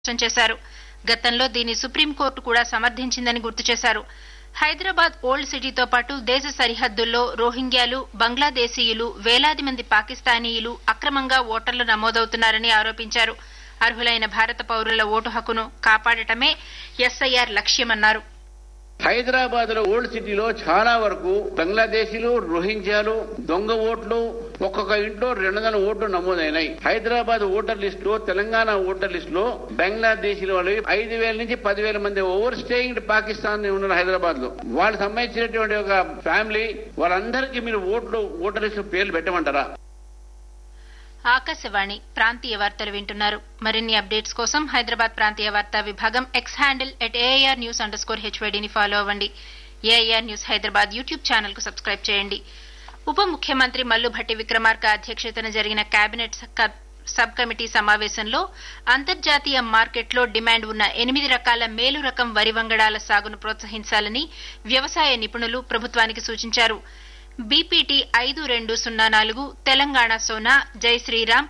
స్పష్టం చేశారు గతంలో దీన్ని సుప్రీంకోర్టు కూడా సమర్థించిందని గుర్తు చేశారు హైదరాబాద్ ఓల్డ్ సిటీతో పాటు దేశ సరిహద్దుల్లో రోహింగ్యాలు బంగ్లాదేశీయులు వేలాది మంది పాకిస్తానీయులు అక్రమంగా ఓటర్లు నమోదవుతున్నారని ఆరోపించారు అర్హులైన భారత పౌరుల ఓటు హక్కును కాపాడటమే ఎస్ఐఆర్ లక్ష్యమన్నారు హైదరాబాద్ లో ఓల్డ్ సిటీలో చాలా వరకు బంగ్లాదేశీలు రోహింగ్యాలు దొంగ ఓట్లు ఒక్కొక్క ఇంట్లో రెండు వందల ఓట్లు నమోదైనాయి హైదరాబాద్ ఓటర్ లిస్ట్ లో తెలంగాణ ఓటర్ లిస్ట్ లో బంగ్లాదేశీల వాళ్ళు ఐదు వేల నుంచి పదివేల మంది ఓవర్ స్టేయింగ్ పాకిస్తాన్ ఉన్నారు హైదరాబాద్ లో వాళ్ళకి సంబంధించినటువంటి ఒక ఫ్యామిలీ వాళ్ళందరికీ మీరు ఓట్లు ఓటర్ లిస్ట్ పేర్లు పెట్టమంటారా ఆకాశవాణి ప్రాంతీయ వార్తలు వింటున్నారు మరిన్ని అప్డేట్స్ కోసం హైదరాబాద్ ప్రాంతీయ వార్తా విభాగం X handle at AIR news underscore హెచ్వైడీని ఫాలో అవ్వండి AIR news Hyderabad YouTube channel కు సబ్స్క్రైబ్ చేయండి ఉప ముఖ్యమంత్రి మల్లుభట్టి విక్రమార్క అధ్యక్షతన జరిగిన కేబినెట్ సబ్ కమిటీ సమావేశంలో అంతర్జాతీయ మార్కెట్లో డిమాండ్ ఉన్న ఎనిమిది రకాల మేలు రకం వరి వంగడాల సాగును ప్రోత్సహించాలని వ్యవసాయ నిపుణులు ప్రభుత్వానికి సూచించారు బీపీటీ ఐదు రెండు సున్నా నాలుగు తెలంగాణ సోనా జై శ్రీరామ్